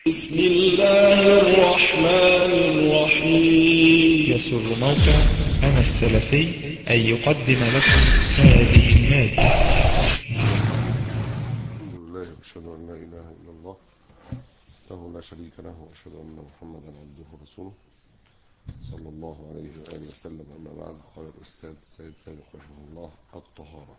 بسم الله الرحمن الرحيم يسر موقع أنا السلفي أن يقدم لكم هذه المادة الحمد لله واشهد ان لا اله الا الله له لا شريك له واشهد ان محمدا عبده ورسوله صلى الله عليه واله وسلم اما بعد قال الاستاذ سيد سابق رحمه الله الطهاره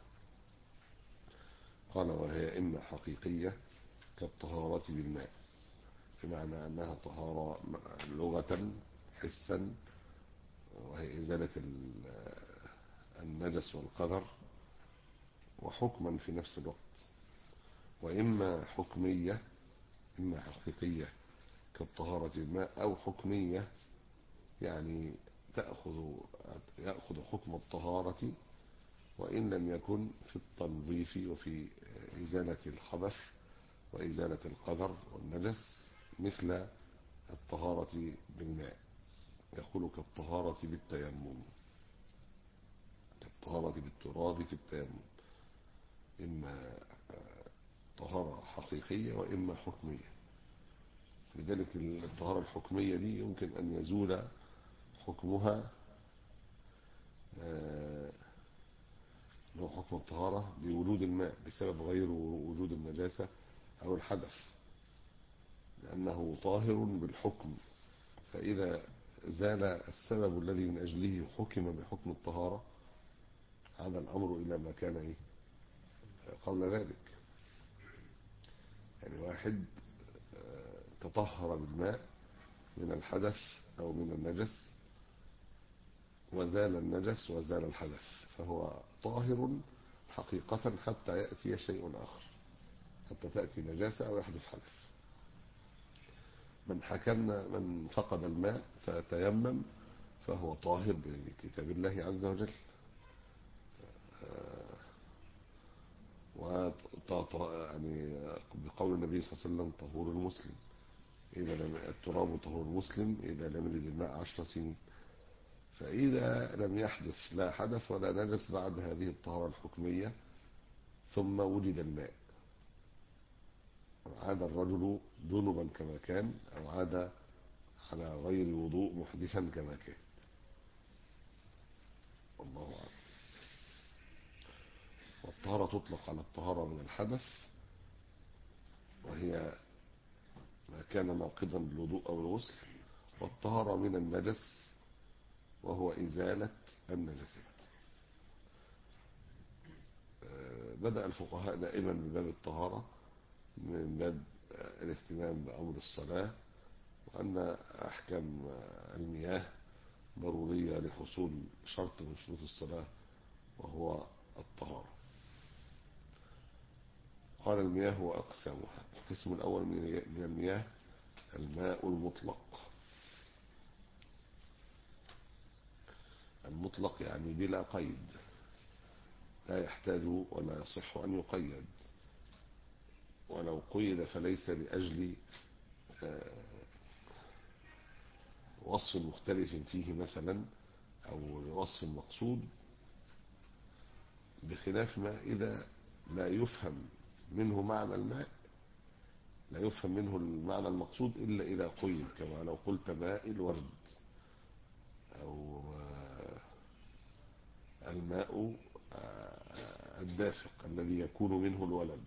قال وهي اما حقيقيه كالطهاره بالماء بمعنى انها طهاره لغه حسا وهي ازاله النجس والقذر وحكما في نفس الوقت وإما حكمية إما حقيقية كالطهارة الماء أو حكمية يعني تأخذ يأخذ حكم الطهارة وإن لم يكن في التنظيف وفي إزالة الخبث وإزالة القذر والنجس مثل الطهارة بالماء يقول كالطهارة بالتيمم كالطهارة بالتراب في التيمم إما طهارة حقيقية وإما حكمية لذلك الطهارة الحكمية دي يمكن أن يزول حكمها هو حكم الطهارة بوجود الماء بسبب غير وجود النجاسة أو الحدث لأنه طاهر بالحكم فإذا زال السبب الذي من أجله حكم بحكم الطهارة عاد الأمر إلى ما كان إيه قبل ذلك يعني واحد تطهر بالماء من الحدث أو من النجس وزال النجس وزال الحدث فهو طاهر حقيقة حتى يأتي شيء آخر حتى تأتي نجاسة أو يحدث حدث من حكمنا من فقد الماء فتيمم فهو طاهر بكتاب الله عز وجل و يعني بقول النبي صلى الله عليه وسلم طهور المسلم إذا لم التراب طهور المسلم إذا لم يرد الماء عشر سنين فإذا لم يحدث لا حدث ولا نجس بعد هذه الطهارة الحكمية ثم وجد الماء عاد الرجل جنبا كما كان أو عاد على غير وضوء محدثا كما كان الله أعلم والطهارة تطلق على الطهارة من الحدث وهي ما كان ناقضا بالوضوء أو الغسل والطهارة من النجس وهو إزالة النجسات بدأ الفقهاء دائما بباب الطهارة من باب الاهتمام بأمر الصلاة وأن أحكام المياه ضرورية لحصول شرط من شروط الصلاة وهو الطهارة قال المياه وأقسامها القسم الأول من المياه الماء المطلق المطلق يعني بلا قيد لا يحتاج ولا يصح أن يقيد ولو قيد فليس لأجل وصف مختلف فيه مثلا أو لوصف مقصود بخلاف ما إذا لا يفهم منه معنى الماء لا يفهم منه المعنى المقصود إلا إذا قيد كما لو قلت ماء الورد أو الماء الدافق الذي يكون منه الولد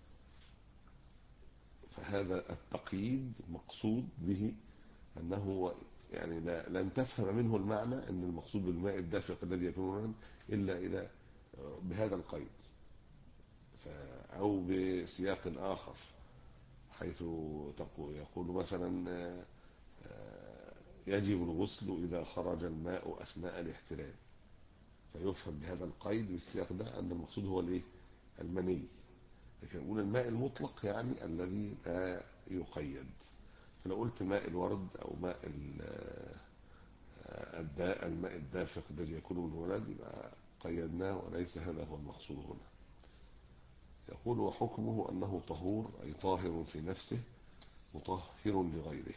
فهذا التقييد مقصود به أنه يعني لن تفهم منه المعنى أن المقصود بالماء الدافق الذي يكون الولد إلا إذا بهذا القيد أو بسياق آخر حيث يقول مثلا يجب الغسل إذا خرج الماء أثناء الاحتلال فيفهم بهذا القيد بالسياق ده أن المقصود هو الايه المني لكن نقول الماء المطلق يعني الذي لا يقيد فلو قلت ماء الورد أو ماء الماء الدافق الذي يكون من الولد يبقى قيدناه وليس هذا هو المقصود هنا يقول وحكمه أنه طهور أي طاهر في نفسه مطهر لغيره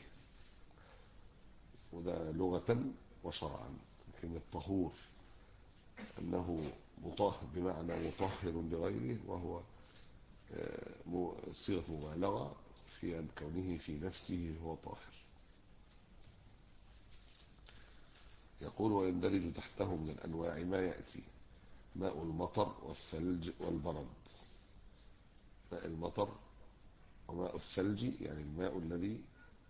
وده لغة وشرعا كلمة طهور أنه مطهر بمعنى مطهر لغيره وهو صيغة مبالغة نافيا كونه في نفسه هو طاهر يقول ويندرج تحته من الأنواع ما يأتي ماء المطر والثلج والبرد ماء المطر وماء الثلج يعني الماء الذي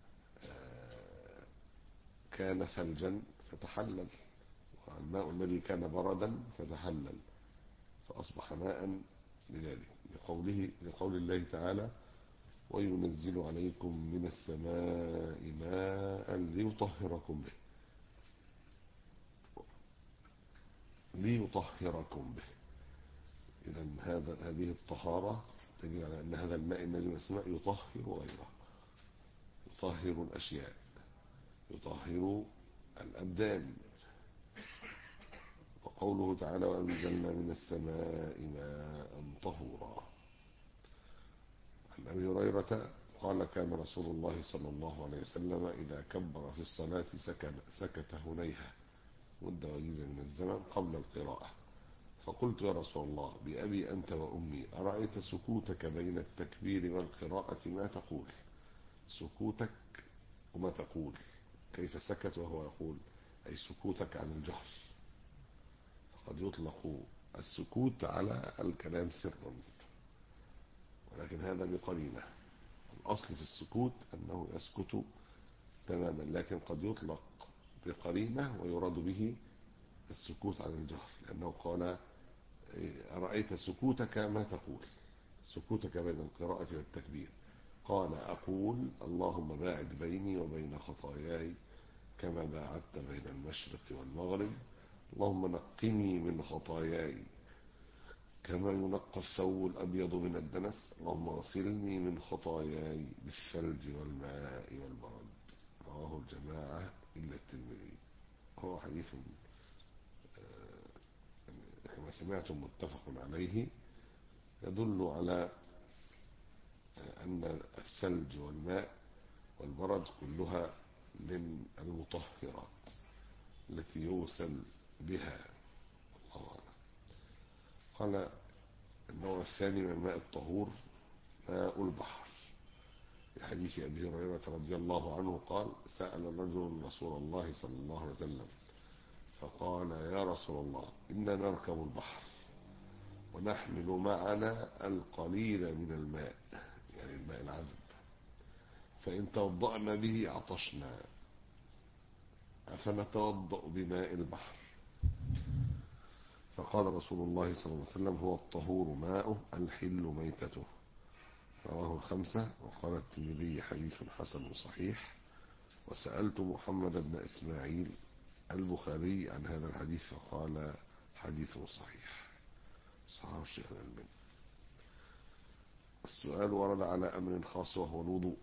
كان ثلجا فتحلل والماء الذي كان بردا فتحلل فأصبح ماء لذلك لقوله لقول الله تعالى وينزل عليكم من السماء ماء ليطهركم به ليطهركم به إذا هذا هذه الطهارة تدل على أن هذا الماء الذي من السماء يطهر غيره يطهر الأشياء يطهر الأبدان وقوله تعالى وأنزلنا من السماء ماء طهورا عن أبي هريرة قال كان رسول الله صلى الله عليه وسلم إذا كبر في الصلاة سكت, سكت هنيها مدة وجيزة من الزمن قبل القراءة فقلت يا رسول الله بأبي أنت وأمي أرأيت سكوتك بين التكبير والقراءة ما تقول سكوتك وما تقول كيف سكت وهو يقول أي سكوتك عن الجهر فقد يطلق السكوت على الكلام سرا ولكن هذا بقرينة الأصل في السكوت أنه يسكت تماما لكن قد يطلق بقرينة ويراد به السكوت عن الجهر لأنه قال أرأيت سكوتك ما تقول سكوتك بين القراءة والتكبير قال أقول اللهم باعد بيني وبين خطاياي كما باعدت بين المشرق والمغرب اللهم نقني من خطاياي كما ينقى الثوب الأبيض من الدنس اللهم اغسلني من خطاياي بالثلج والماء والبرد رواه الجماعة إلا الترمذي هو حديث كما سمعتم متفق عليه يدل على أن الثلج والماء والبرد كلها من المطهرات التي يوسل بها الله أعلم قال النوع الثاني من الماء الطهور ماء البحر في حديث أبي هريرة رضي الله عنه قال سأل رجل رسول الله صلى الله عليه وسلم فقال يا رسول الله إنا نركب البحر ونحمل معنا القليل من الماء يعني الماء العذب فإن توضأنا به عطشنا أفنتوضأ بماء البحر فقال رسول الله صلى الله عليه وسلم هو الطهور ماؤه الحل ميتته رواه الخمسة وقال الترمذي حديث حسن صحيح وسألت محمد بن إسماعيل البخاري عن هذا الحديث فقال حديث صحيح صحيح الشيخ الألباني السؤال ورد على أمر خاص وهو الوضوء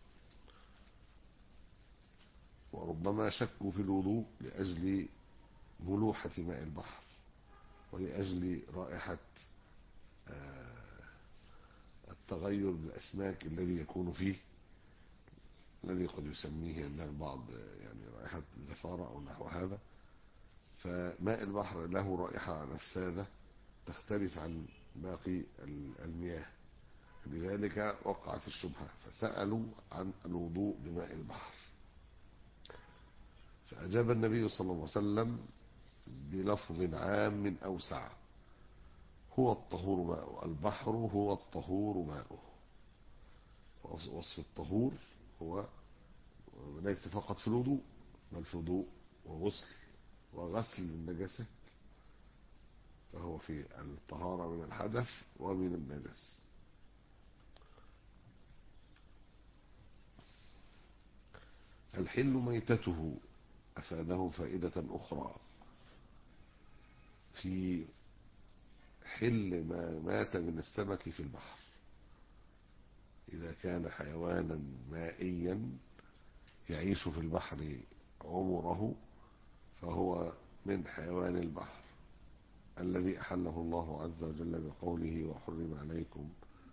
وربما شكوا في الوضوء لأجل ملوحة ماء البحر ولأجل رائحة التغير بالأسماك الذي يكون فيه الذي قد يسميه عند البعض يعني رائحة زفارة أو نحو هذا فماء البحر له رائحة نفاذة تختلف عن باقي المياه لذلك وقعت الشبهة فسألوا عن الوضوء بماء البحر فأجاب النبي صلى الله عليه وسلم بلفظ عام أوسع هو الطهور ماؤه البحر هو الطهور ماؤه وصف الطهور هو ليس فقط في الوضوء بل في وضوء وغسل وغسل النجاسات فهو في الطهارة من الحدث ومن النجس الحل ميتته أفاده فائدة أخرى في حل ما مات من السمك في البحر إذا كان حيوانا مائيا يعيش في البحر عمره فهو من حيوان البحر الذي أحله الله عز وجل بقوله وحرم عليكم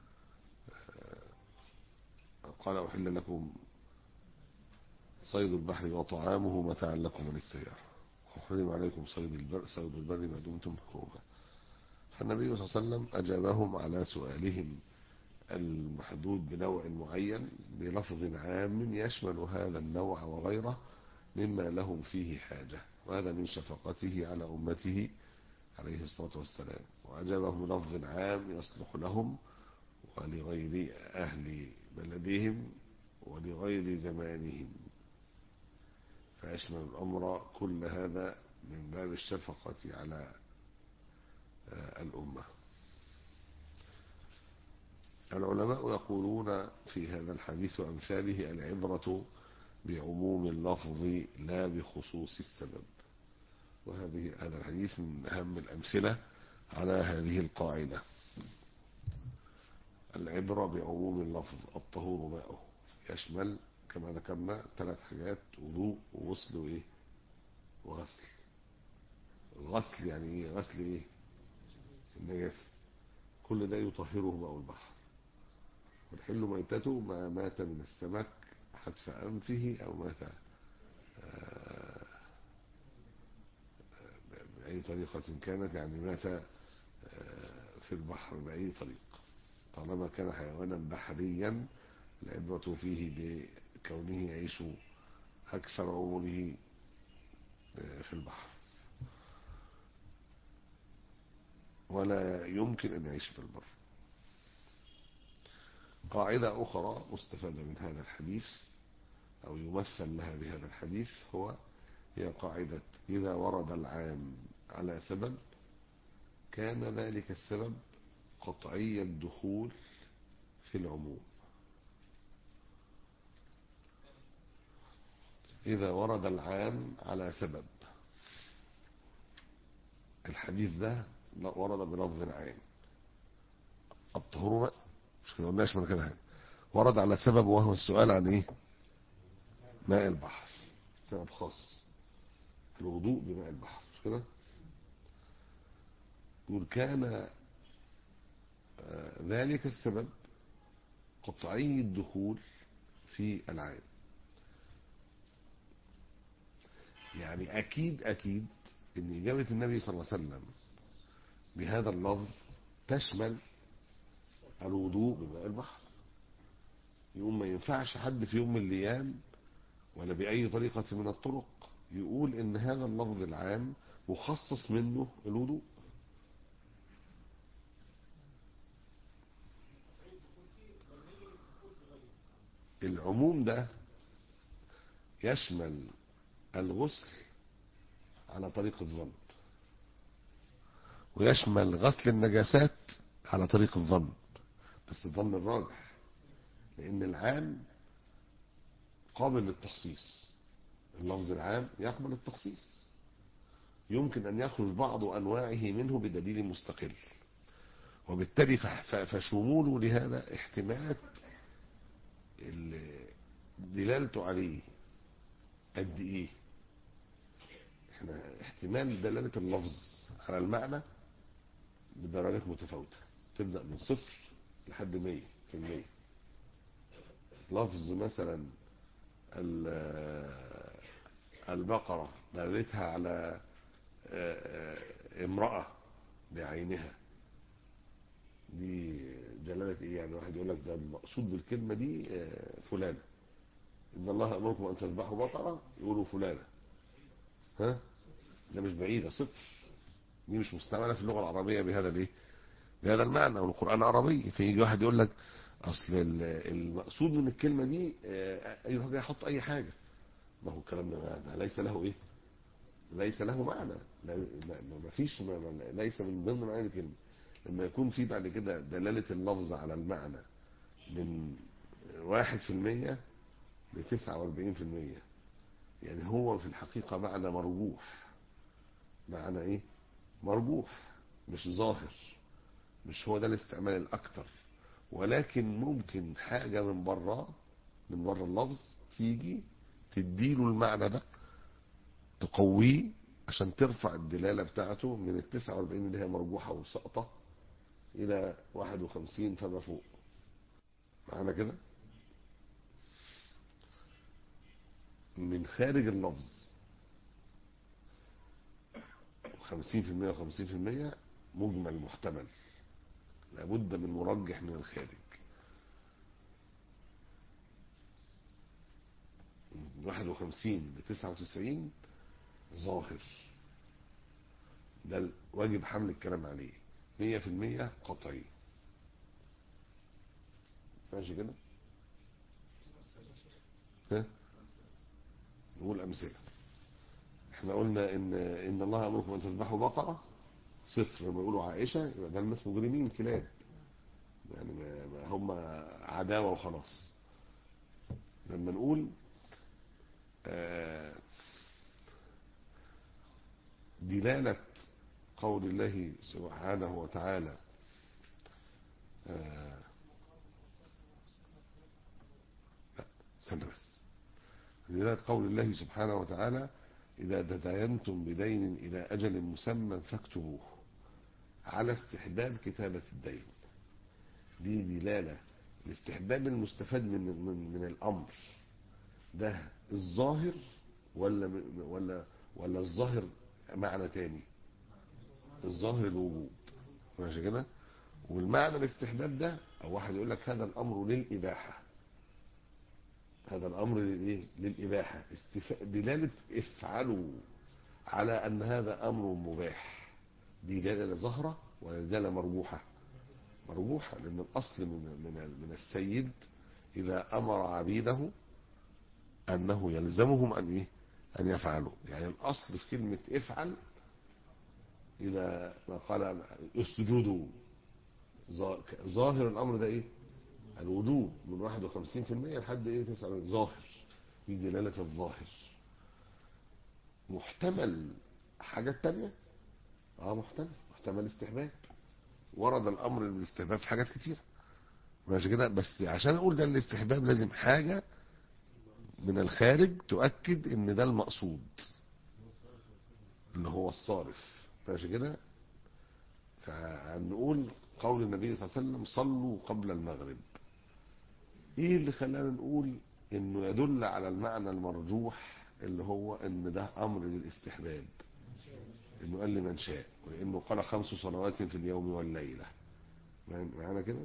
قال أحل لكم صيد البحر وطعامه متاعا لكم وللسيارة وحرم عليكم صيد البر صيد البر ما دمتم حروما فالنبي صلى الله عليه وسلم أجابهم على سؤالهم المحدود بنوع معين بلفظ عام يشمل هذا النوع وغيره مما لهم فيه حاجة وهذا من شفقته على أمته عليه الصلاة والسلام وعجبهم لفظ عام يصلح لهم ولغير أهل بلدهم ولغير زمانهم فيشمل الأمر كل هذا من باب الشفقة على الأمة العلماء يقولون في هذا الحديث وأمثاله العبرة بعموم اللفظ لا بخصوص السبب وهذه هذا الحديث من أهم الأمثلة على هذه القاعدة العبرة بعموم اللفظ الطهور ماؤه يشمل كما ذكرنا ثلاث حاجات وضوء وغسل وإيه وغسل غسل يعني إيه غسل إيه النجاسة كل ده يطهره ماء البحر والحل ميتته ما مات من السمك حتف أنفه أو مات بأي طريقة كانت يعني مات في البحر بأي طريق طالما كان حيوانا بحريا العبرة فيه بكونه يعيش أكثر عمره في البحر ولا يمكن أن يعيش في البر قاعدة أخرى مستفادة من هذا الحديث أو يمثل لها بهذا الحديث هو هي قاعدة إذا ورد العام على سبب كان ذلك السبب قطعي الدخول في العموم إذا ورد العام على سبب الحديث ده ورد بلفظ عام الطهور مش كده قلناش من كده ورد على سبب وهو السؤال عن ايه ماء البحر سبب خاص الوضوء بماء البحر مش كده يقول كان ذلك السبب قطعي الدخول في العام يعني اكيد اكيد ان اجابه النبي صلى الله عليه وسلم بهذا اللفظ تشمل الوضوء بماء البحر يقوم ما ينفعش حد في يوم من الايام ولا باي طريقه من الطرق يقول ان هذا اللفظ العام مخصص منه الوضوء العموم ده يشمل الغسل على طريق الظن ويشمل غسل النجاسات على طريق الظن بس الظن الراجح لان العام قابل للتخصيص اللفظ العام يقبل التخصيص يمكن ان يخرج بعض انواعه منه بدليل مستقل وبالتالي فشموله لهذا احتمالات دلالته عليه قد ايه احنا احتمال دلالة اللفظ على المعنى بدرجات متفاوتة تبدأ من صفر لحد مية في المية لفظ مثلا البقرة دلالتها على امرأة بعينها دي دلالة ايه يعني واحد يقول لك ده المقصود بالكلمة دي فلانة ان الله امركم ان تذبحوا بقرة يقولوا فلانة ها ده مش بعيدة صفر دي مش مستعملة في اللغة العربية بهذا الايه بهذا المعنى والقرآن عربي فيجي واحد يقول لك اصل المقصود من الكلمة دي اي حاجة يحط اي حاجة ما هو الكلام ده ليس له ايه ليس له معنى ما فيش ليس من ضمن معاني الكلمة لما يكون في بعد كده دلالة اللفظ على المعنى من واحد في المية لتسعة واربعين في المية يعني هو في الحقيقة معنى مرجوح معنى ايه مرجوح مش ظاهر مش هو ده الاستعمال الاكتر ولكن ممكن حاجة من بره من بره اللفظ تيجي تديله المعنى ده تقويه عشان ترفع الدلالة بتاعته من التسعة واربعين اللي هي مرجوحة وسقطة الى واحد وخمسين فما فوق معنا كده من خارج اللفظ خمسين في المية وخمسين في المية مجمل محتمل لابد من مرجح من الخارج من 51 ل 99 ظاهر ده واجب حمل الكلام عليه 100% قطعي ماشي كده ها نقول أمثلة احنا قلنا ان ان الله امركم ان تذبحوا بقره صفر لما يقولوا عائشه يبقى ده الناس مجرمين كلاب يعني ما ما هم عداوه وخلاص لما نقول آه، دلاله قول الله سبحانه وتعالى آه، لا استنى بس دلاله قول الله سبحانه وتعالى إذا تداينتم بدين إلى أجل مسمى فاكتبوه على استحباب كتابة الدين دي دلالة الاستحباب المستفاد من من, من الأمر ده الظاهر ولا ولا ولا الظاهر معنى تاني الظاهر الوجوب ماشي كده والمعنى الاستحباب ده او واحد يقول لك هذا الامر للاباحه هذا الامر للايه للاباحه استف... دلاله افعلوا على ان هذا امر مباح دي دلاله ظاهره ولا دلاله مرجوحه مرجوحه لان الاصل من من من السيد اذا امر عبيده انه يلزمهم ان ايه ان يفعلوا يعني الاصل في كلمه افعل اذا ما قال اسجدوا ظا- ظاهر الامر ده ايه الوجوب من 51% لحد ايه 9 ظاهر دي دلالة الظاهر محتمل حاجات تانية اه محتمل محتمل استحباب ورد الامر بالاستحباب في حاجات كتير ماشي كده بس عشان اقول ده الاستحباب لازم حاجة من الخارج تؤكد ان ده المقصود اللي هو الصارف ماشي كده فنقول قول النبي صلى الله عليه وسلم صلوا قبل المغرب ايه اللي خلانا نقول انه يدل على المعنى المرجوح اللي هو ان ده امر للاستحباب انه قال لمن شاء وانه قال خمس صلوات في اليوم والليله معانا كده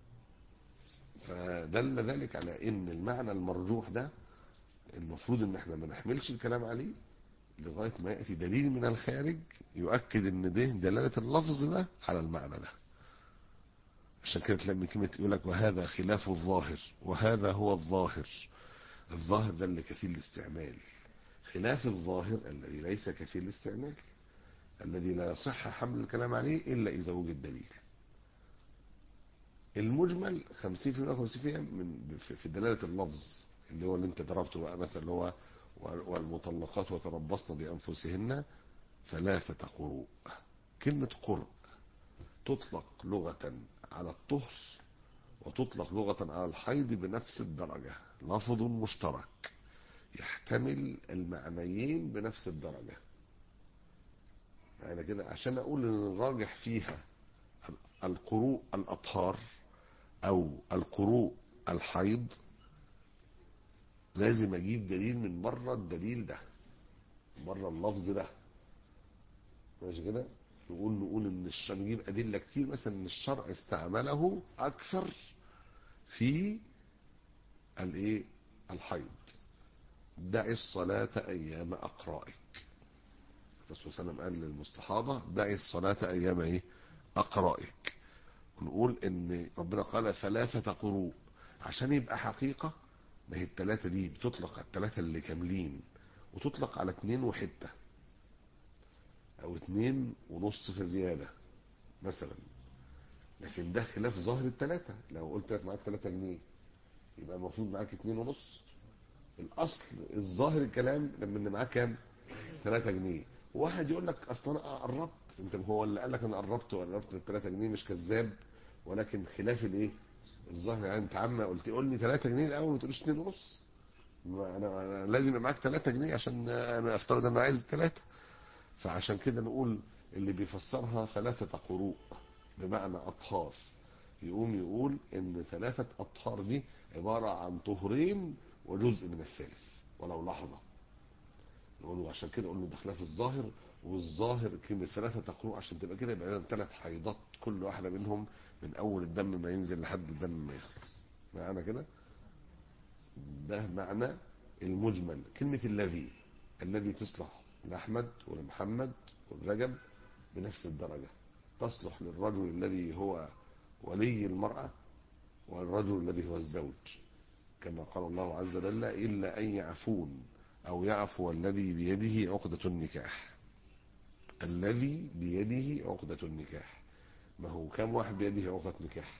فدل ذلك على ان المعنى المرجوح ده المفروض ان احنا ما نحملش الكلام عليه لغايه ما ياتي دليل من الخارج يؤكد ان ده دلاله اللفظ ده على المعنى ده عشان كده تلاقي كلمة يقول لك وهذا خلاف الظاهر وهذا هو الظاهر الظاهر ده اللي كفيل الاستعمال خلاف الظاهر الذي ليس كفيل الاستعمال الذي لا يصح حمل الكلام عليه إلا إذا وجد دليل المجمل 50% 50% من في في دلالة اللفظ اللي هو اللي انت ضربته بقى مثلا اللي هو والمطلقات وتربصن بأنفسهن ثلاثة قروء كلمة قرء تطلق لغة على الطهر وتطلق لغة على الحيض بنفس الدرجة لفظ مشترك يحتمل المعنيين بنفس الدرجة يعني كده عشان أقول إن الراجح فيها القروء الأطهار أو القروء الحيض لازم أجيب دليل من بره الدليل ده بره اللفظ ده ماشي كده نقول نقول ان الشرع نجيب ادله كتير مثلا ان الشرع استعمله اكثر في الايه الحيض دع الصلاة ايام اقرائك الرسول صلى الله عليه وسلم قال للمستحاضة دع الصلاة ايام ايه اقرائك ونقول ان ربنا قال ثلاثة قروء عشان يبقى حقيقة ما هي الثلاثة دي بتطلق على الثلاثة اللي كاملين وتطلق على اتنين وحته او اتنين ونص في زيادة مثلا لكن ده خلاف ظاهر التلاتة لو قلت لك معاك تلاتة جنيه يبقى المفروض معاك اتنين ونص الاصل الظاهر الكلام لما ان معاك كام تلاتة جنيه واحد يقول لك اصل انا قربت انت هو اللي قال لك انا قربت وقربت التلاتة جنيه مش كذاب ولكن خلاف الايه الظاهر يعني انت عم قلت قول لي 3 جنيه الاول ما تقوليش 2 ونص انا أنا لازم يبقى معاك 3 جنيه عشان انا افترض ان انا عايز 3 فعشان كده نقول اللي بيفسرها ثلاثة قروء بمعنى أطهار يقوم يقول ان ثلاثة أطهار دي عبارة عن طهرين وجزء من الثالث ولو لحظة نقول عشان كده قلنا ده خلاف الظاهر والظاهر كلمة ثلاثة قروء عشان تبقى كده يبقى لنا ثلاث حيضات كل واحدة منهم من أول الدم ما ينزل لحد الدم ما يخلص معانا كده ده معنى المجمل كلمة الذي الذي تصلح لأحمد ولمحمد والرجب بنفس الدرجة تصلح للرجل الذي هو ولي المرأة والرجل الذي هو الزوج كما قال الله عز وجل إلا أن يعفون أو يعفو الذي بيده عقدة النكاح الذي بيده عقدة النكاح ما هو كم واحد بيده عقدة نكاح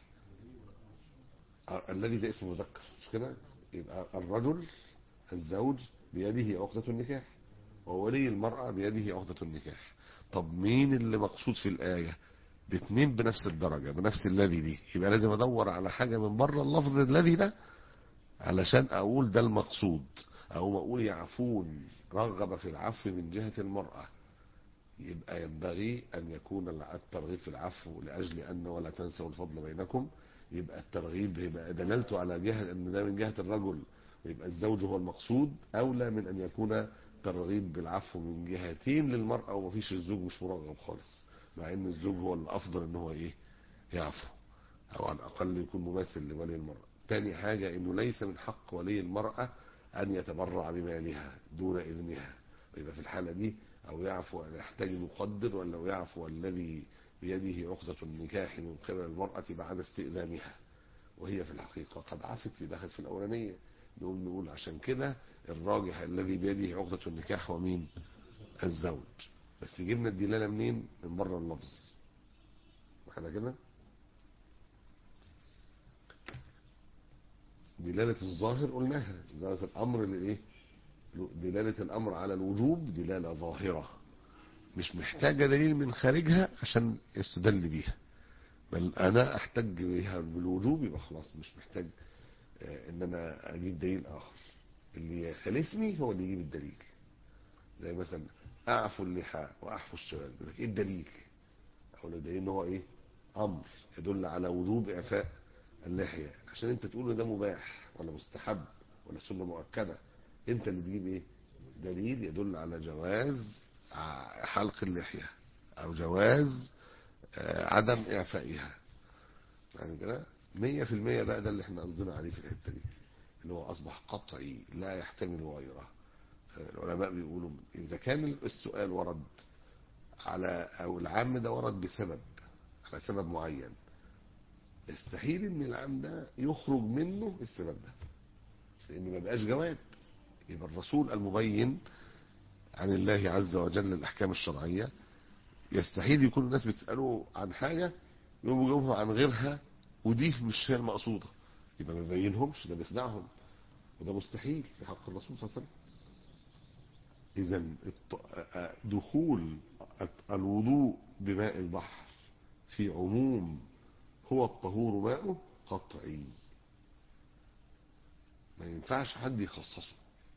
الذي ده اسم مذكر مش كده يبقى الرجل الزوج بيده عقدة النكاح وولي المرأة بيده عقدة النكاح طب مين اللي مقصود في الآية الاثنين بنفس الدرجة بنفس الذي دي يبقى لازم ادور على حاجة من بره اللفظ الذي ده علشان اقول ده المقصود او اقول يعفون رغب في العفو من جهة المرأة يبقى ينبغي ان يكون الترغيب في العفو لاجل ان ولا تنسوا الفضل بينكم يبقى الترغيب يبقى دلالته على جهة ان ده من جهة الرجل ويبقى الزوج هو المقصود اولى من ان يكون ترغيب بالعفو من جهتين للمرأة ومفيش الزوج مش مرغب خالص مع ان الزوج هو الافضل ان هو ايه يعفو او على الاقل يكون مماثل لولي المرأة تاني حاجة انه ليس من حق ولي المرأة ان يتبرع بمالها دون اذنها يبقى في الحالة دي او يعفو ان يحتاج مقدر ولا يعفو الذي بيده عقدة النكاح من قبل المرأة بعد استئذانها وهي في الحقيقة قد عفت دخلت في الاولانية نقول نقول عشان كده الراجح الذي بيده عقدة النكاح هو مين الزوج بس جبنا الدلالة منين من بره اللفظ احنا كده دلالة الظاهر قلناها دلالة الأمر لإيه دلالة الأمر على الوجوب دلالة ظاهرة مش محتاجة دليل من خارجها عشان يستدل بيها بل أنا أحتاج بها بالوجوب يبقى خلاص مش محتاج آه إن أنا أجيب دليل آخر اللي يخالفني هو اللي يجيب الدليل زي مثلا أعفو اللحى وأحفو الشباب يقول لك إيه الدليل أقول له الدليل إن هو إيه أمر يدل على وجوب إعفاء اللحية عشان انت تقول ان ده مباح ولا مستحب ولا سنة مؤكدة انت اللي تجيب ايه دليل يدل على جواز حلق اللحية او جواز عدم اعفائها يعني كده مية في المية بقى ده اللي احنا قصدنا عليه في الحتة دي اللي هو اصبح قطعي لا يحتمل غيره العلماء بيقولوا اذا كان السؤال ورد على او العام ده ورد بسبب على سبب معين يستحيل ان العام ده يخرج منه السبب ده لان ما بقاش جواب يبقى الرسول المبين عن الله عز وجل الاحكام الشرعيه يستحيل يكون الناس بتساله عن حاجه يقوموا يجاوبوا عن غيرها ودي مش هي المقصوده يبقى ما بيبينهمش ده بيخدعهم وده مستحيل في حق الرسول صلى الله عليه وسلم اذا دخول الوضوء بماء البحر في عموم هو الطهور ماؤه قطعي ما ينفعش حد يخصصه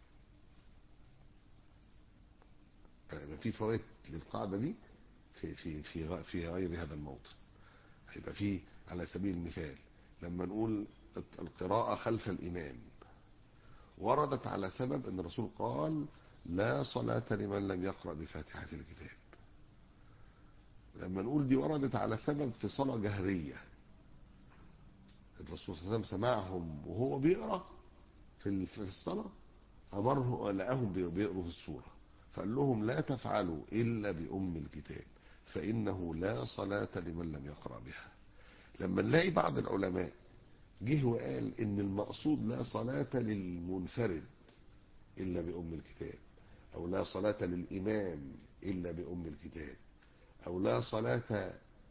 يعني في فوائد للقاعدة دي في في في في غير هذا الموضع هيبقى في على سبيل المثال لما نقول القراءة خلف الإمام وردت على سبب أن الرسول قال لا صلاة لمن لم يقرأ بفاتحة الكتاب لما نقول دي وردت على سبب في صلاة جهرية الرسول صلى الله عليه وسلم سمعهم وهو بيقرا في في الصلاه امره لقاهم بيقروا في السوره فقال لهم لا تفعلوا الا بام الكتاب فانه لا صلاه لمن لم يقرا بها لما نلاقي بعض العلماء جه وقال ان المقصود لا صلاه للمنفرد الا بام الكتاب او لا صلاه للامام الا بام الكتاب او لا صلاه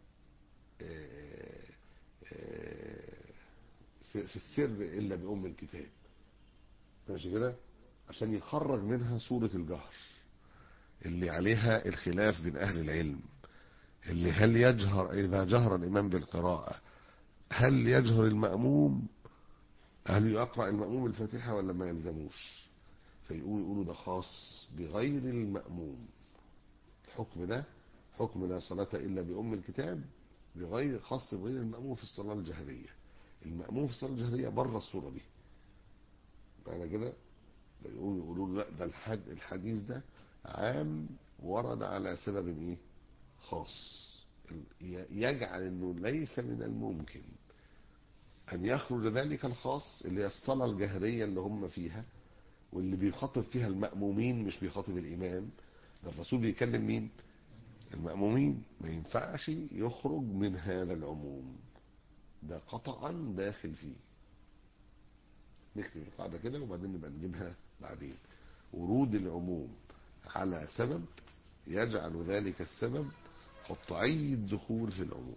في السر إلا بأم الكتاب ماشي كده عشان يخرج منها سورة الجهر اللي عليها الخلاف بين أهل العلم اللي هل يجهر إذا جهر الإمام بالقراءة هل يجهر المأموم هل يقرأ المأموم الفاتحة ولا ما يلزموش فيقولوا يقولوا ده خاص بغير المأموم الحكم ده حكم لا صلاة إلا بأم الكتاب بغير خاص بغير المأموم في الصلاة الجهرية المأموم في الصلاة الجهرية بره الصورة دي معنى كده يقولوا يقولوا لا ده الحد الحديث ده عام ورد على سبب ايه خاص يجعل انه ليس من الممكن ان يخرج ذلك الخاص اللي هي الصلاة الجهرية اللي هم فيها واللي بيخاطب فيها المأمومين مش بيخاطب الإمام ده الرسول بيكلم مين المأمومين ما ينفعش يخرج من هذا العموم ده قطعا داخل فيه نكتب القاعدة كده وبعدين نبقى نجيبها بعدين ورود العموم على سبب يجعل ذلك السبب قطعي الدخول في العموم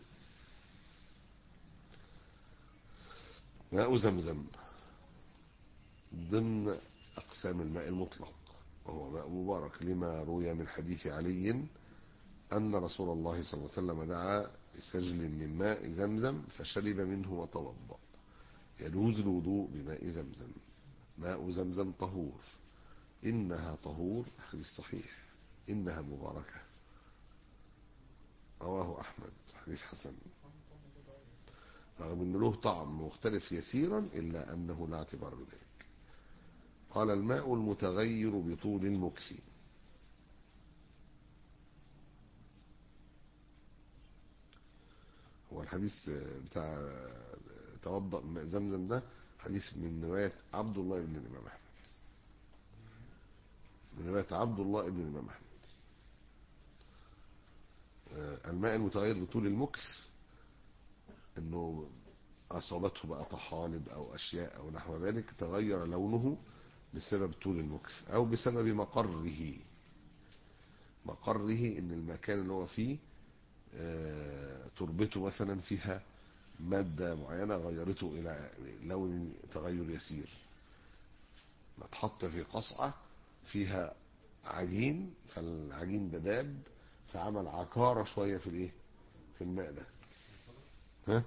ماء زمزم ضمن أقسام الماء المطلق وهو ماء مبارك لما روي من حديث علي أن رسول الله صلى الله عليه وسلم دعا بسجل من ماء زمزم فشرب منه وتوضأ يجوز الوضوء بماء زمزم ماء زمزم طهور إنها طهور حديث صحيح إنها مباركة رواه أحمد حديث حسن رغم أنه له طعم مختلف يسيرا إلا أنه لا اعتبار بذلك قال الماء المتغير بطول المكس هو الحديث بتاع توضأ ماء زمزم ده حديث من رواية عبد الله بن الإمام أحمد من رواية عبد الله بن الإمام أحمد الماء المتغير بطول المكس انه اصابته بقى طحالب او اشياء او نحو ذلك تغير لونه بسبب طول المكس او بسبب مقره مقره ان المكان اللي هو فيه تربته مثلا فيها مادة معينة غيرته الى لون تغير يسير ما تحط في قصعة فيها عجين فالعجين ده داب فعمل عكارة شوية في الايه في الماء ده ها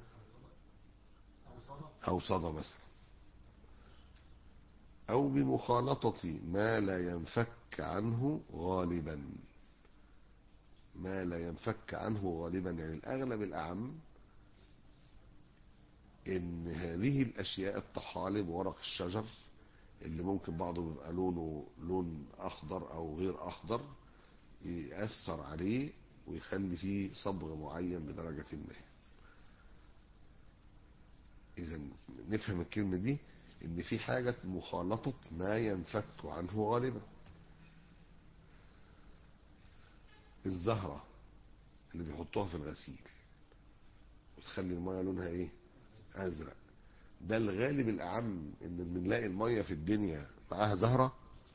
او صدى مثلا او بمخالطة ما لا ينفك عنه غالبا ما لا ينفك عنه غالبا يعني الاغلب الاعم ان هذه الاشياء الطحالب ورق الشجر اللي ممكن بعضه بيبقى لونه لون اخضر او غير اخضر يأثر عليه ويخلي فيه صبغ معين بدرجة ما إذا نفهم الكلمة دي إن في حاجة مخالطة ما ينفك عنه غالبا الزهرة اللي بيحطوها في الغسيل وتخلي المية لونها إيه أزرق ده الغالب الأعم إن بنلاقي المية في الدنيا معاها زهرة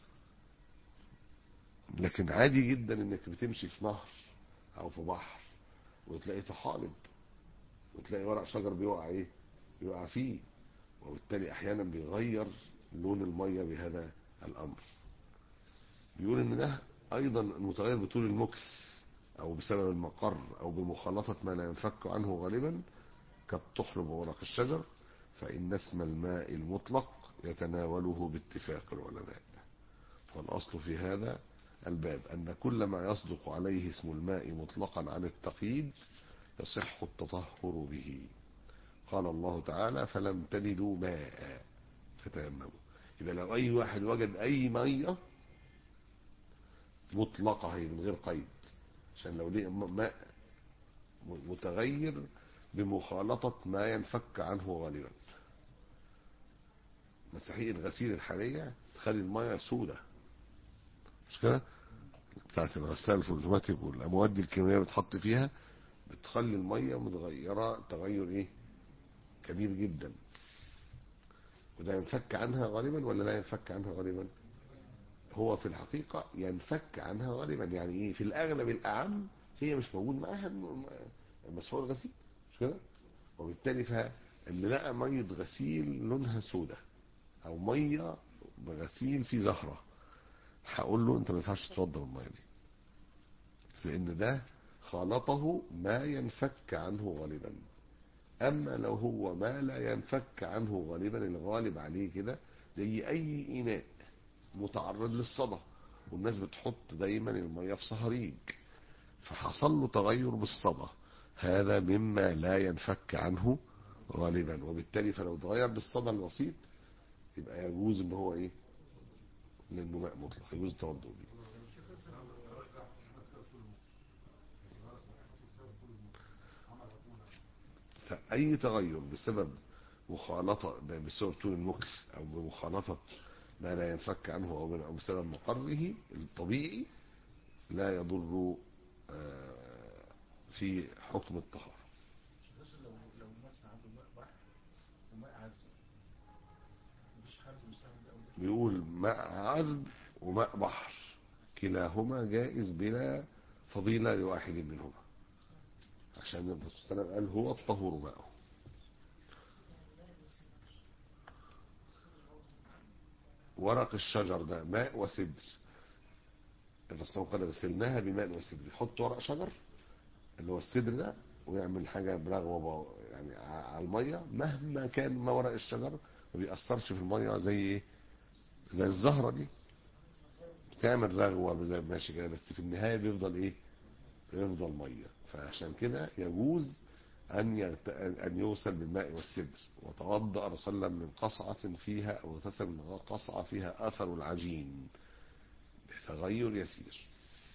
لكن عادي جدا انك بتمشي في نهر او في بحر وتلاقي طحالب وتلاقي ورق شجر بيقع ايه بيقع فيه وبالتالي احيانا بيغير لون المية بهذا الامر بيقول ان ده ايضا متغير بطول المكس او بسبب المقر او بمخالطة ما لا ينفك عنه غالبا كالطحلب وورق الشجر فان اسم الماء المطلق يتناوله باتفاق العلماء والاصل في هذا الباب أن كل ما يصدق عليه اسم الماء مطلقا عن التقييد يصح التطهر به قال الله تعالى فلم تجدوا ماء فتيمموا يبقى لو أي واحد وجد أي مية مطلقة هي من غير قيد عشان لو ليه ماء متغير بمخالطة ما ينفك عنه غالبا مساحيق الغسيل الحالية تخلي المية سودة مش كده بتاعت الغسالة الفوتوماتيك والمواد الكيميائية بتحط فيها بتخلي المية متغيرة تغير ايه كبير جدا وده ينفك عنها غالبا ولا لا ينفك عنها غالبا هو في الحقيقة ينفك عنها غالبا يعني ايه في الاغلب الاعم هي مش موجود معاها مسحوق الغسيل مش كده وبالتالي فان لقى مية غسيل لونها سودة او مية بغسيل في زهره هقول له انت ما ينفعش تتوضى بالميه دي لان ده خالطه ما ينفك عنه غالبا اما لو هو ما لا ينفك عنه غالبا الغالب عليه كده زي اي اناء متعرض للصدى والناس بتحط دايما الميه في صهاريج فحصل له تغير بالصدى هذا مما لا ينفك عنه غالبا وبالتالي فلو تغير بالصدى البسيط يبقى يجوز ان هو ايه لانه ماء مطلق يجوز التوضؤ به فأي تغير بسبب مخالطة بسبب طول المكس أو بمخالطة ما لا ينفك عنه أو من- أو بسبب مقره الطبيعي لا يضر آه، في حكم الطهارة بس لو لو مثلا عنده ماء بحر وماء عذب مفيش حد مستعمل ده أو ده بيقول ماء عذب وماء بحر كلاهما جائز بلا فضيلة لواحد منهما عشان الرسول صلى الله عليه وسلم قال هو الطهور ماءه ورق الشجر ده ماء وسدر الرسول قال غسلناها بماء وسدر يحط ورق شجر اللي هو السدر ده ويعمل حاجة برغوة يعني ع- على المية مهما كان ما ورق الشجر ما بيأثرش في المية زي ايه زي الزهرة دي بتعمل رغوة زي ماشي كده بس في النهاية بيفضل ايه بيفضل مية فعشان كده يجوز أن يغت... أن يغسل بالماء والسدر وتوضأ الرسول صلى الله عليه وسلم من قصعة فيها أو اغتسل من قصعة فيها أثر العجين تغير يسير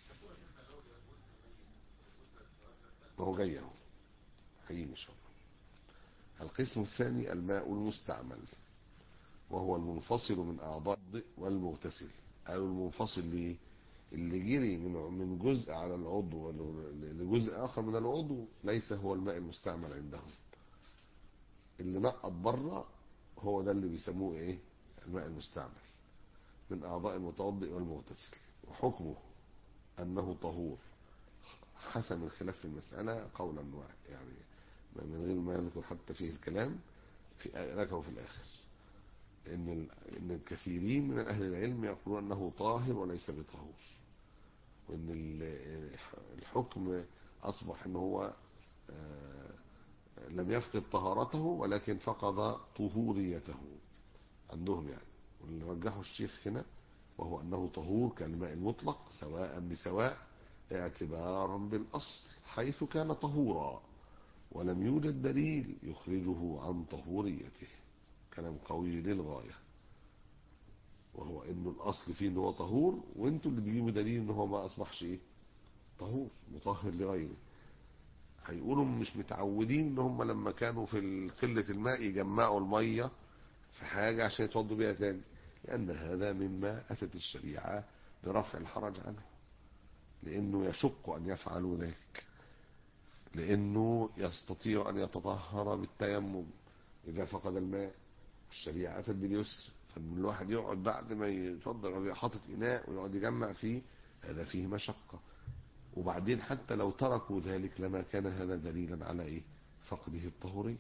ما هو جاي اهو هيجي إن شاء الله القسم الثاني الماء المستعمل وهو المنفصل من أعضاء الضئ والمغتسل أو المنفصل ليه اللي جري من من جزء على العضو لجزء آخر من العضو ليس هو الماء المستعمل عندهم اللي نقط بره هو ده اللي بيسموه ايه الماء المستعمل من أعضاء المتوضئ والمغتسل وحكمه أنه طهور حسم الخلاف في المسألة قولا واحد يعني من غير ما يذكر حتى فيه الكلام في ذكره في الآخر إن ال- إن الكثيرين من أهل العلم يقولون أنه طاهر وليس بطهور وإن ال- الحكم أصبح أنه هو آه، لم يفقد طهارته ولكن فقد طهوريته عندهم يعني واللي رجحه الشيخ هنا وهو أنه طهور كالماء المطلق سواء بسواء اعتبارا بالأصل حيث كان طهورا ولم يوجد دليل يخرجه عن طهوريته كلام قوي للغاية وهو انه الاصل فيه ان هو طهور وانتوا اللي تجيبوا دليل ان هو ما اصبحش ايه طهور مطهر لغيره هيقولوا مش متعودين ان هم لما كانوا في قلة الماء يجمعوا المية في حاجة عشان يتوضوا بيها تاني لان هذا مما اتت الشريعة برفع الحرج عنه لانه يشق ان يفعلوا ذلك لانه يستطيع ان يتطهر بالتيمم اذا فقد الماء الشريعة اتت باليسر فان الواحد يقعد بعد ما يتوضا يبقى حاطط اناء ويقعد يجمع فيه هذا فيه مشقة وبعدين حتى لو تركوا ذلك لما كان هذا دليلا على ايه فقده الطهوري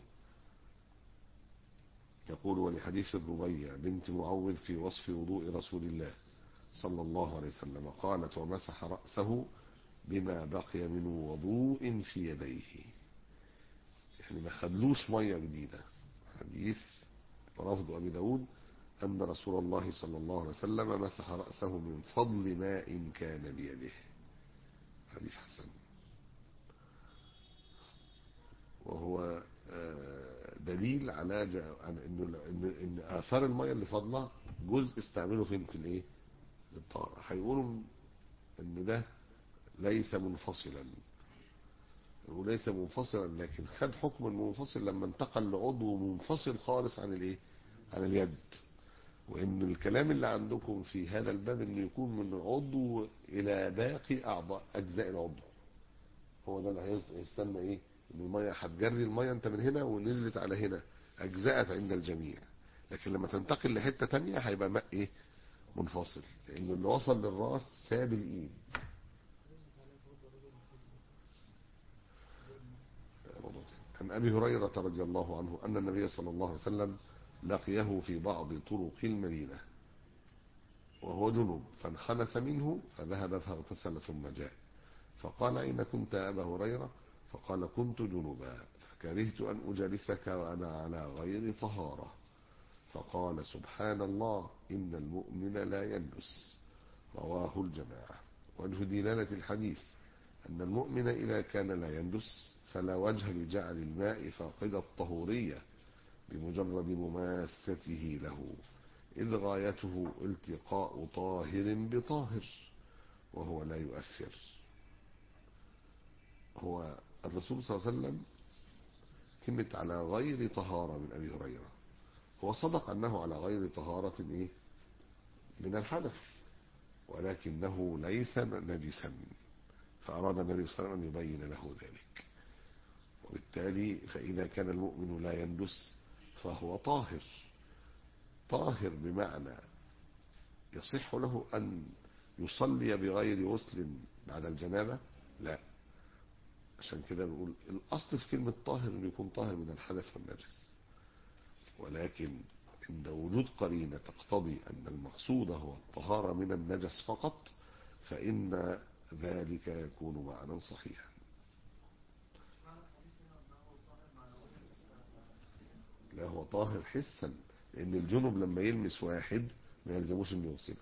يقول ولحديث الربيع بنت معوذ في وصف وضوء رسول الله صلى الله عليه وسلم قالت ومسح رأسه بما بقي من وضوء في يديه يعني ما خدلوش مية جديدة حديث رفض أبي داود أن رسول الله صلى الله عليه وسلم مسح رأسه من فضل ماء كان بيده حديث حسن وهو آه، دليل على جا- على انه ان ان اثار الميه اللي فاضله جزء استعمله فين في الايه؟ للطهاره هيقولوا ان ده ليس منفصلا وليس منفصلا لكن خد حكم المنفصل لما انتقل لعضو منفصل خالص عن الايه؟ عن اليد وان الكلام اللي عندكم في هذا الباب انه يكون من عضو الى باقي اعضاء اجزاء العضو هو ده اللي هيس- هيستنى ايه ان الميه هتجري الميه انت من هنا ونزلت على هنا اجزاءت عند الجميع لكن لما تنتقل لحته تانية هيبقى ماء ايه منفصل لانه اللي وصل للراس ساب الايد موضوع تاني. عن ابي هريره رضي الله عنه ان النبي صلى الله عليه وسلم لقيه في بعض طرق المدينه وهو جنوب فانخنس منه فذهب فاغتسل ثم جاء فقال أين كنت يا أبا هريرة فقال كنت جنوبا فكرهت أن أجالسك وأنا على غير طهارة فقال سبحان الله إن المؤمن لا ينجس رواه الجماعة وجه دلالة الحديث أن المؤمن إذا كان لا ينجس فلا وجه لجعل الماء فاقد الطهورية بمجرد مماسته له إذ غايته التقاء طاهر بطاهر وهو لا يؤثر هو الرسول صلى الله عليه وسلم كلمة على غير طهارة من أبي هريرة هو صدق أنه على غير طهارة إيه من الحدث ولكنه ليس نجسا فأراد النبي صلى الله عليه وسلم أن يبين له ذلك وبالتالي فإذا كان المؤمن لا يندس فهو طاهر طاهر بمعنى يصح له أن يصلي بغير غسل بعد الجنابة لا عشان كده بنقول الأصل في كلمة طاهر أنه يكون طاهر من الحدث والنجس ولكن عند وجود قرينة تقتضي أن المقصود هو الطهارة من النجس فقط فإن ذلك يكون معنى صحيحا لا هو طاهر حسا لأن الجنب لما يلمس واحد ما يلزموش أن يغسله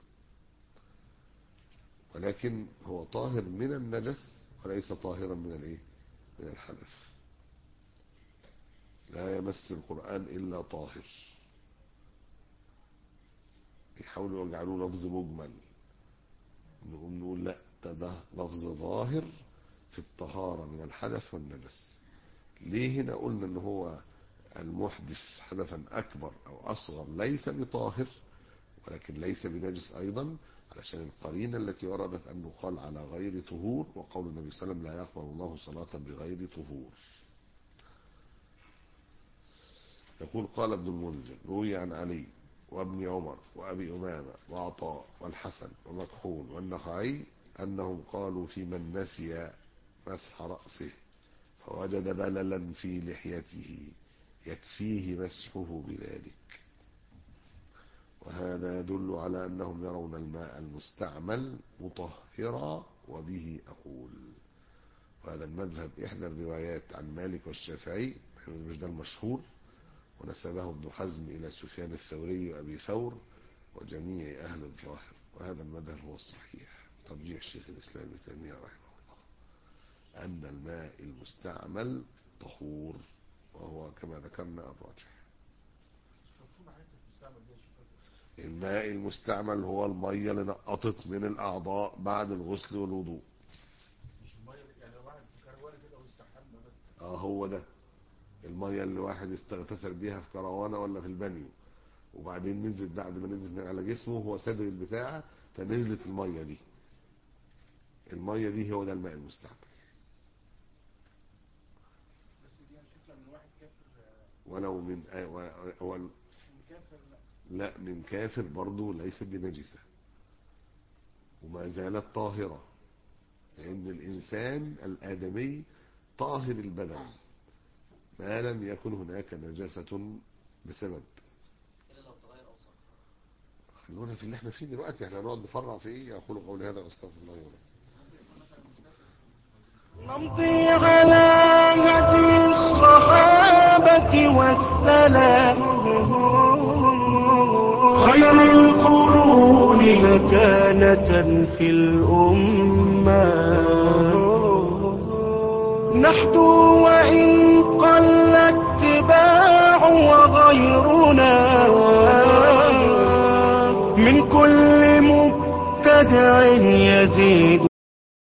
ولكن هو طاهر من النجس وليس طاهرا من الايه من الحدث لا يمس القرآن إلا طاهر يحاولوا يجعلوه لفظ مجمل نقوم نقول لا ده, ده لفظ ظاهر في الطهارة من الحدث والنجس ليه هنا قلنا ان هو المحدث حدثا أكبر أو أصغر ليس بطاهر ولكن ليس بنجس أيضا علشان القرينة التي وردت أنه قال على غير طهور وقول النبي صلى الله عليه وسلم لا يقبل الله صلاة بغير طهور يقول قال ابن المنذر روي عن علي وابن عمر وأبي أمامة وعطاء والحسن ومكحول والنخعي أنهم قالوا في من نسي مسح رأسه فوجد بللا في لحيته يكفيه مسحه بذلك وهذا يدل على أنهم يرون الماء المستعمل مطهرا وبه أقول وهذا المذهب إحدى الروايات عن مالك والشافعي مش ده المشهور ونسبه ابن حزم إلى سفيان الثوري وأبي ثور وجميع أهل الظاهر وهذا المذهب هو الصحيح ترجيح شيخ الإسلام ابن تيمية رحمه الله أن الماء المستعمل طهور وهو كما ذكرنا الراجح مفهوم حته المستعمل دي يا شيخ أزهر. الماء المستعمل هو المية اللي نقطت من الأعضاء بعد الغسل والوضوء مش الميه يعني لو واحد في كروانه كده ويستحمى بس اه هو ده المية اللي واحد استغتسل بيها في كروانة ولا في البانيو وبعدين نزلت بعد ما نزلت من على جسمه هو سادر البتاع فنزلت المية دي المية دي هو ده الماء المستعمل بس دي يا شيخ لما الواحد كافر آه، ولو من آه و- هو من كافر لا لا من كافر برضه ليست بنجسة وما زالت طاهرة لأن الإنسان الآدمي طاهر البدن ما لم يكن هناك نجاسة بسبب خلونا في اللي احنا فيه دلوقتي احنا هنقعد نفرع في ايه اقول قولي هذا واستغفر الله لي ولكم نمضي على هدي الصحابة والسلام خير القرون مكانة في الأمة نحدو وإن قل اتباع وغيرنا من كل مبتدع يزيد